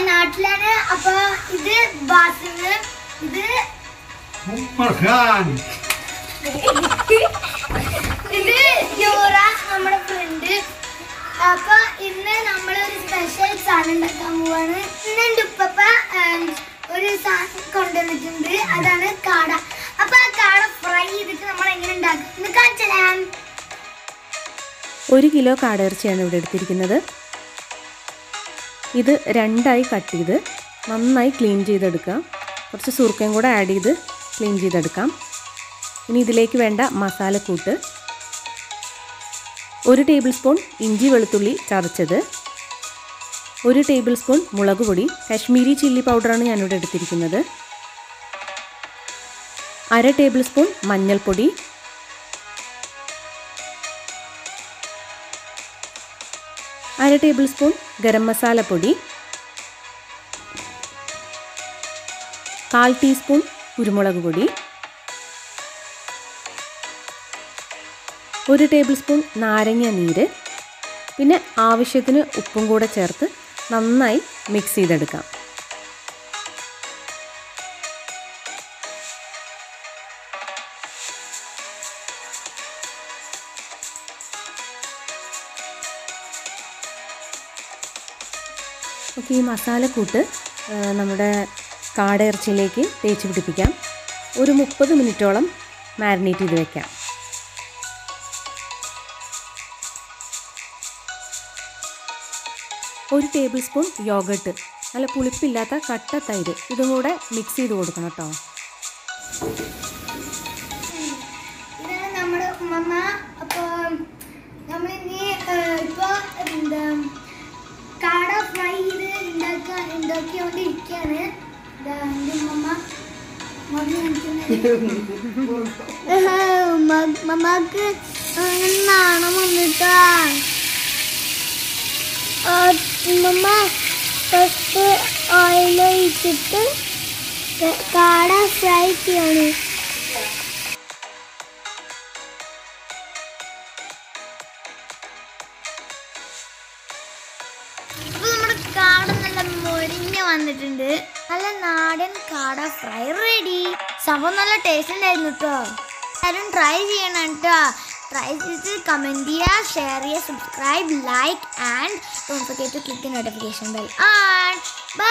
നാട്ടിലാണ് അപ്പൊ ഇത് ബാസിന് ഇത് ഉമ്മർഖാൻ ഇത് യൂറ നമ്മുടെ ഫ്രണ്ട് അപ്പൊ ഇന്ന് നമ്മൾ ഒരു സ്പെഷ്യൽ സാധനം ഉണ്ടാക്കാൻ പോവാണ് ഇന്ന് എൻ്റെ ഉപ്പപ്പ ഉം, ഒരു സാധനം കൊണ്ടുവന്നിട്ടുണ്ട് അതാണ് കാട അപ്പൊ ആ കാട ഫ്രൈ ചെയ്തിട്ട് നമ്മൾ എങ്ങനെ ഉണ്ടാക്കും ഇന്ന് കാണിച്ചലാം ഒരു കിലോ കാടയിറച്ചിയാണ് ഇവിടെ എടുത്തിരിക്കുന്നത് ഇത് രണ്ടായി കട്ട് ചെയ്ത് നന്നായി ക്ലീൻ ചെയ്തെടുക്കുക കുറച്ച് സുർക്കയും കൂടെ ആഡ് ചെയ്ത് ക്ലീൻ ചെയ്തെടുക്കാം ഇനി ഇതിലേക്ക് വേണ്ട മസാലക്കൂട്ട് ഒരു ടേബിൾ സ്പൂൺ ഇഞ്ചി വെളുത്തുള്ളി ചതച്ചത് ഒരു ടേബിൾ സ്പൂൺ മുളക് പൊടി കാശ്മീരി ചില്ലി പൗഡറാണ് ഞാനിവിടെ എടുത്തിരിക്കുന്നത് അര ടേബിൾ സ്പൂൺ മഞ്ഞൾപ്പൊടി അര ടേബിൾ സ്പൂൺ ഗരം മസാല പൊടി കാൽ ടീസ്പൂൺ കുരുമുളക് പൊടി ഒരു ടേബിൾ സ്പൂൺ നാരങ്ങ നീര് പിന്നെ ആവശ്യത്തിന് ഉപ്പും കൂടെ ചേർത്ത് നന്നായി മിക്സ് ചെയ്തെടുക്കാം ഓക്കെ ഈ മസാലക്കൂട്ട് ആ, നമ്മുടെ കാടയിറച്ചിയിലേക്ക് തേച്ച് പിടിപ്പിക്കാം ഒരു മുപ്പത് മിനിറ്റോളം മാരിനേറ്റ് ചെയ്ത് വെക്കാം ഒരു ടേബിൾ സ്പൂൺ യോഗട്ട് നല്ല പുളിപ്പില്ലാത്ത കട്ട തൈര് ഇതും കൂടെ മിക്സ് ചെയ്ത് കൊടുക്കണം കേട്ടോ ഇതാണ് നമ്മുടെ ഉമ്മമ്മ അപ്പൊ നമ്മൾ ഇനി ഇപ്പൊ എന്താ കാട ഫ്രൈ ചെയ്ത് ഉണ്ടാക്കാൻ ഉണ്ടാക്കിക്കൊണ്ടിരിക്കുകയാണ് ഇതാ എൻ്റെ ഉമ്മമ്മ മമ്മി മമ്മക്ക് നാണം വന്നിട്ടാ ഉമ്മമ്മ ഫസ്റ്റ് ഓയിൽ ഒഴിച്ചിട്ട് കാട ഫ്രൈ ചെയ്യാണ് അപ്പൊ നമ്മുടെ കാട നല്ല മൊരിഞ്ഞ് വന്നിട്ടുണ്ട് നല്ല നാടൻ കാട ഫ്രൈ റെഡി സംഭവം നല്ല ടേസ്റ്റ് ഉണ്ടായിരുന്നു കേട്ടോ എല്ലാവരും ട്രൈ ചെയ്യണം കേട്ടോ ട്രൈ ചെയ്ത് കമൻറ്റ് ചെയ്യുക ഷെയർ ചെയ്യുക subscribe like and don't forget to click notification bell and by